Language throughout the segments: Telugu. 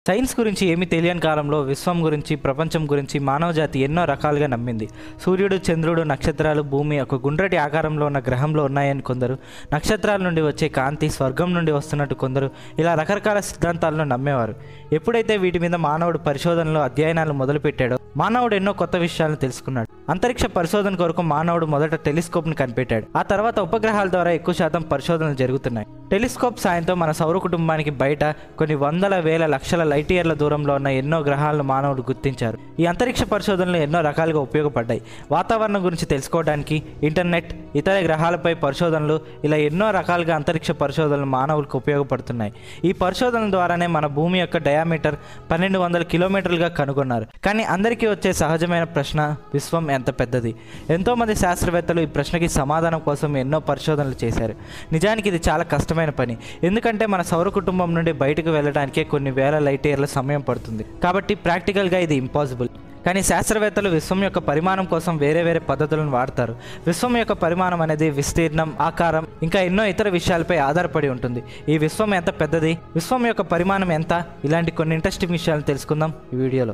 సైన్స్ గురించి ఏమీ తెలియని కాలంలో విశ్వం గురించి ప్రపంచం గురించి మానవజాతి ఎన్నో రకాలుగా నమ్మింది సూర్యుడు చంద్రుడు నక్షత్రాలు భూమి ఒక గుండ్రటి ఆకారంలో ఉన్న గ్రహంలో ఉన్నాయని కొందరు నక్షత్రాల నుండి వచ్చే కాంతి స్వర్గం నుండి వస్తున్నట్టు కొందరు ఇలా రకరకాల సిద్ధాంతాలను నమ్మేవారు ఎప్పుడైతే వీటి మీద మానవుడు పరిశోధనలు అధ్యయనాలు మొదలుపెట్టాడో మానవుడు ఎన్నో కొత్త విషయాలను తెలుసుకున్నాడు అంతరిక్ష పరిశోధన కొరకు మానవుడు మొదట టెలిస్కోప్ని కనిపెట్టాడు ఆ తర్వాత ఉపగ్రహాల ద్వారా ఎక్కువ శాతం పరిశోధనలు జరుగుతున్నాయి టెలిస్కోప్ సాయంతో మన సౌర కుటుంబానికి బయట కొన్ని వందల వేల లక్షల లైట్ ఇయర్ల దూరంలో ఉన్న ఎన్నో గ్రహాలను మానవుడు గుర్తించారు ఈ అంతరిక్ష పరిశోధనలు ఎన్నో రకాలుగా ఉపయోగపడ్డాయి వాతావరణం గురించి తెలుసుకోవడానికి ఇంటర్నెట్ ఇతర గ్రహాలపై పరిశోధనలు ఇలా ఎన్నో రకాలుగా అంతరిక్ష పరిశోధనలు మానవులకు ఉపయోగపడుతున్నాయి ఈ పరిశోధనల ద్వారానే మన భూమి యొక్క డయామీటర్ పన్నెండు వందల కిలోమీటర్లుగా కనుగొన్నారు కానీ అందరికీ వచ్చే సహజమైన ప్రశ్న విశ్వం ఎంత పెద్దది ఎంతోమంది శాస్త్రవేత్తలు ఈ ప్రశ్నకి సమాధానం కోసం ఎన్నో పరిశోధనలు చేశారు నిజానికి ఇది చాలా కష్టమైన పని ఎందుకంటే మన సౌర కుటుంబం నుండి బయటకు వెళ్ళడానికే కొన్ని వేల లైట్ ఇయర్ల సమయం పడుతుంది కాబట్టి ప్రాక్టికల్గా ఇది ఇంపాసిబుల్ కానీ శాస్త్రవేత్తలు విశ్వం యొక్క పరిమాణం కోసం వేరే వేరే పద్ధతులను వాడతారు విశ్వం యొక్క పరిమాణం అనేది విస్తీర్ణం ఆకారం ఇంకా ఎన్నో ఇతర విషయాలపై ఆధారపడి ఉంటుంది ఈ విశ్వం ఎంత పెద్దది విశ్వం యొక్క పరిమాణం ఎంత ఇలాంటి కొన్ని ఇంట్రెస్టింగ్ విషయాలను తెలుసుకుందాం ఈ వీడియోలో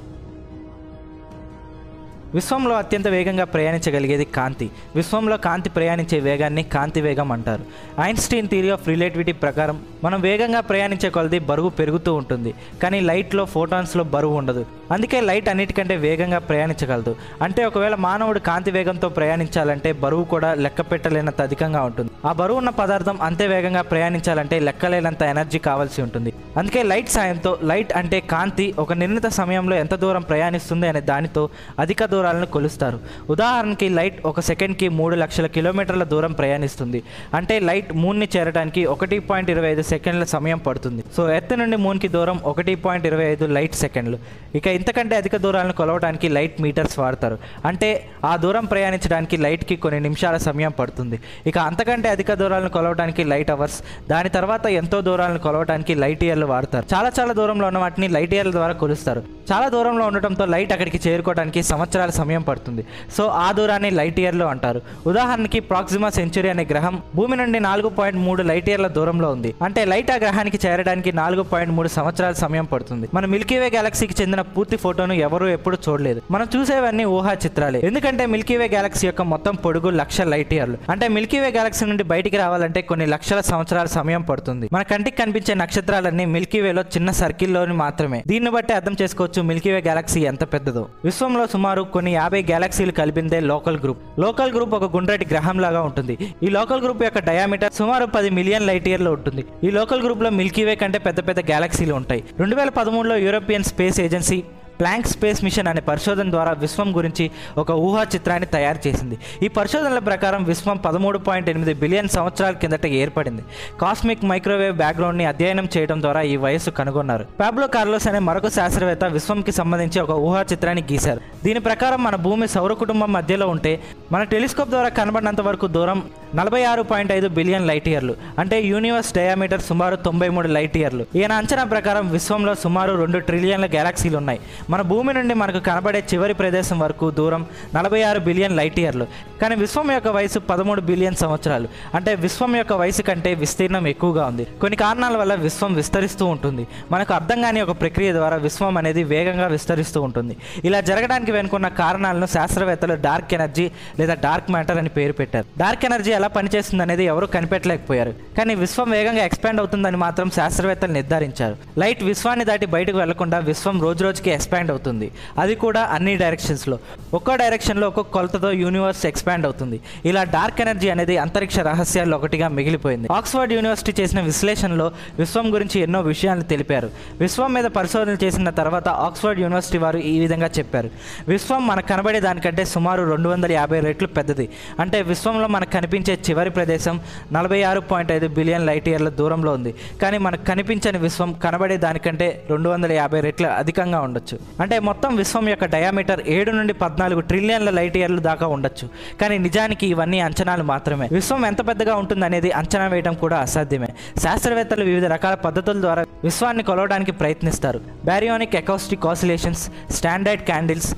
విశ్వంలో అత్యంత వేగంగా ప్రయాణించగలిగేది కాంతి విశ్వంలో కాంతి ప్రయాణించే వేగాన్ని కాంతి వేగం అంటారు ఐన్స్టీన్ థియరీ ఆఫ్ రిలేటివిటీ ప్రకారం మనం వేగంగా ప్రయాణించే కొలది బరువు పెరుగుతూ ఉంటుంది కానీ లైట్లో ఫోటాన్స్లో బరువు ఉండదు అందుకే లైట్ అన్నిటికంటే వేగంగా ప్రయాణించగలదు అంటే ఒకవేళ మానవుడు కాంతి వేగంతో ప్రయాణించాలంటే బరువు కూడా లెక్క పెట్టలేనంత అధికంగా ఉంటుంది ఆ బరువు ఉన్న పదార్థం అంతే వేగంగా ప్రయాణించాలంటే లెక్కలేనంత ఎనర్జీ కావాల్సి ఉంటుంది అందుకే లైట్ సాయంతో లైట్ అంటే కాంతి ఒక నిర్ణీత సమయంలో ఎంత దూరం ప్రయాణిస్తుంది అనే దానితో అధిక దూరాలను కొలుస్తారు ఉదాహరణకి లైట్ ఒక సెకండ్కి మూడు లక్షల కిలోమీటర్ల దూరం ప్రయాణిస్తుంది అంటే లైట్ మూన్ని చేరడానికి ఒకటి పాయింట్ ఇరవై ఐదు సెకండ్ల సమయం పడుతుంది సో ఎర్త్ నుండి మూన్కి దూరం ఒకటి పాయింట్ ఇరవై ఐదు లైట్ సెకండ్లు ఇక ఇంతకంటే అధిక దూరాలను కొలవడానికి లైట్ మీటర్స్ వాడతారు అంటే ఆ దూరం ప్రయాణించడానికి లైట్కి కొన్ని నిమిషాల సమయం పడుతుంది ఇక అంతకంటే అధిక దూరాలను కొలవడానికి లైట్ అవర్స్ దాని తర్వాత ఎంతో దూరాలను కొలవడానికి లైట్ ఇయర్లు వాడతారు చాలా చాలా దూరంలో ఉన్న వాటిని లైట్ ఇయర్ల ద్వారా కొలుస్తారు చాలా దూరంలో ఉండటంతో లైట్ అక్కడికి చేరుకోవడానికి సంవత్సరాల సమయం పడుతుంది సో ఆ దూరాన్ని లైట్ ఇయర్లు అంటారు ఉదాహరణకి ప్రాక్సిమా సెంచురీ అనే గ్రహం భూమి నుండి నాలుగు పాయింట్ మూడు లైట్ ఇయర్ల దూరంలో ఉంది అంటే లైట్ ఆ గ్రహానికి చేరడానికి నాలుగు పాయింట్ మూడు సంవత్సరాల సమయం పడుతుంది మన మిల్కీవే గెలాక్సీకి చెందిన పూర్తి ఫోటోను ఎవరూ ఎప్పుడు చూడలేదు మనం చూసేవన్నీ ఊహా చిత్రాలే ఎందుకంటే మిల్కీవే గెలాక్సీ యొక్క మొత్తం పొడుగు లక్ష లైట్ ఇయర్లు అంటే మిల్కీవే గెలాక్సీ నుండి బయటికి రావాలంటే కొన్ని లక్షల సంవత్సరాల సమయం పడుతుంది మన కంటికి కనిపించే నక్షత్రాలన్నీ మిల్కీవేలో చిన్న సర్కిల్లోని మాత్రమే దీన్ని బట్టి అర్థం చేసుకోవచ్చు మిల్కీవే గెలాక్సీ ఎంత పెద్దదో విశ్వంలో సుమారు కొన్ని యాభై గెలాక్సీలు కలిపిందే లోకల్ గ్రూప్ లోకల్ గ్రూప్ ఒక గుండ్రటి గ్రహం లాగా ఉంటుంది ఈ లోకల్ గ్రూప్ యొక్క డయామీటర్ సుమారు పది మిలియన్ లైట్ ఇయర్లో ఉంటుంది ఈ లోకల్ గ్రూప్ లో మిల్కీవే కంటే పెద్ద పెద్ద గెలాక్సీలు ఉంటాయి రెండు వేల పదమూడులో European space agency Planck space mission అనే పరిశోధన ద్వారా విశ్వం గురించి ఒక ఊహా చిత్రాన్ని తయారు చేసింది ఈ పరిశోధనల ప్రకారం విశ్వం పదమూడు పాయింట్ ఎనిమిది బిలియన్ సంవత్సరాల కిందట ఏర్పడింది కాస్మిక్ మైక్రోవేవ్ బ్యాక్గ్రౌండ్ ని అధ్యయనం చేయడం ద్వారా ఈ వయస్సు కనుగొన్నారు పాబ్లో కార్లోస్ అనే మరొక శాస్త్రవేత్త విశ్వంకి సంబంధించి ఒక ఊహా చిత్రాన్ని గీశారు దీని ప్రకారం మన భూమి సౌర కుటుంబం మధ్యలో ఉంటే మన టెలిస్కోప్ ద్వారా కనబడినంత వరకు దూరం నలభై ఆరు పాయింట్ ఐదు బిలియన్ లైట్ ఇయర్లు అంటే యూనివర్స్ డయామీటర్ సుమారు తొంభై మూడు లైట్ ఇయర్లు ఈయన అంచనా ప్రకారం విశ్వంలో సుమారు రెండు ట్రిలియన్ల గెలాక్సీలు ఉన్నాయి మన భూమి నుండి మనకు కనబడే చివరి ప్రదేశం వరకు దూరం నలభై ఆరు బిలియన్ లైట్ ఇయర్లు కానీ విశ్వం యొక్క వయసు పదమూడు బిలియన్ సంవత్సరాలు అంటే విశ్వం యొక్క వయసు కంటే విస్తీర్ణం ఎక్కువగా ఉంది కొన్ని కారణాల వల్ల విశ్వం విస్తరిస్తూ ఉంటుంది మనకు అర్థం కాని ఒక ప్రక్రియ ద్వారా విశ్వం అనేది వేగంగా విస్తరిస్తూ ఉంటుంది ఇలా జరగడానికి వెనుకున్న కారణాలను శాస్త్రవేత్తలు డార్క్ ఎనర్జీ లేదా డార్క్ మ్యాటర్ అని పేరు పెట్టారు డార్క్ ఎనర్జీ ఎలా పనిచేస్తుంది అనేది ఎవరు కనిపెట్టలేకపోయారు కానీ విశ్వం వేగంగా ఎక్స్పాండ్ అవుతుందని మాత్రం శాస్త్రవేత్తలు నిర్ధారించారు లైట్ విశ్వాన్ని దాటి బయటకు వెళ్లకుండా విశ్వం రోజు రోజుకి ఎక్స్పాండ్ అవుతుంది అది కూడా అన్ని డైరెక్షన్స్లో ఒక్కో డైరెక్షన్లో ఒక్కొక్క కొలతతో యూనివర్స్ ఎక్స్పాండ్ అవుతుంది ఇలా డార్క్ ఎనర్జీ అనేది అంతరిక్ష రహస్యాల్లో ఒకటిగా మిగిలిపోయింది ఆక్స్ఫర్డ్ యూనివర్సిటీ చేసిన విశ్లేషణలో విశ్వం గురించి ఎన్నో విషయాలను తెలిపారు విశ్వం మీద పరిశోధనలు చేసిన తర్వాత ఆక్స్ఫర్డ్ యూనివర్సిటీ వారు ఈ విధంగా చెప్పారు విశ్వం మనకు కనబడే దానికంటే సుమారు రెండు వందల యాభై రెట్లు పెద్దది అంటే విశ్వంలో మనకు కనిపించే చివరి ప్రదేశం నలభై ఆరు పాయింట్ ఐదు బిలియన్ లైట్ ఇయర్ల దూరంలో ఉంది కానీ మనకు కనిపించని విశ్వం కనబడే దానికంటే రెండు వందల యాభై రెట్లు అధికంగా ఉండొచ్చు అంటే మొత్తం విశ్వం యొక్క డయామీటర్ ఏడు నుండి పద్నాలుగు ట్రిలియన్ల లైట్ ఇయర్లు దాకా ఉండొచ్చు కానీ నిజానికి ఇవన్నీ అంచనాలు మాత్రమే విశ్వం ఎంత పెద్దగా ఉంటుందనేది అంచనా వేయడం కూడా అసాధ్యమే శాస్త్రవేత్తలు వివిధ రకాల పద్ధతుల ద్వారా విశ్వాన్ని కొలవడానికి ప్రయత్నిస్తారు baryonic acoustic oscillations standard candles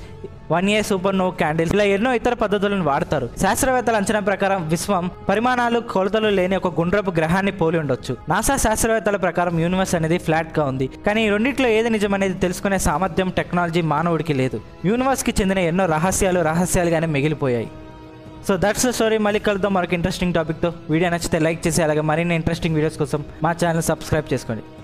one A super no candle ఇలా ఎన్నో ఇతర పద్ధతులను వాడతారు శాస్త్రవేత్తల అంచనా ప్రకారం విశ్వం పరిమాణాలు కొలతలు లేని ఒక గుండ్రపు గ్రహాన్ని పోలి ఉండొచ్చు నాసా శాస్త్రవేత్తల ప్రకారం యూనివర్స్ అనేది ఫ్లాట్ గా ఉంది కానీ ఈ రెండిట్లో ఏది నిజం అనేది తెలుసుకునే సామర్థ్యం టెక్నాలజీ మానవుడికి లేదు యూనివర్స్ కి చెందిన ఎన్నో రహస్యాలు రహస్యాలుగానే మిగిలిపోయాయి సో దట్స్ స్టోరీ మళ్ళీ కలుద్దాం మరొక ఇంట్రెస్టింగ్ టాపిక్తో వీడియో నచ్చితే లైక్ చేసి అలాగే మరిన్ని ఇంట్రెస్టింగ్ వీడియోస్ కోసం మా ఛానల్ సబ్స్క్రైబ్ చేసుకోండి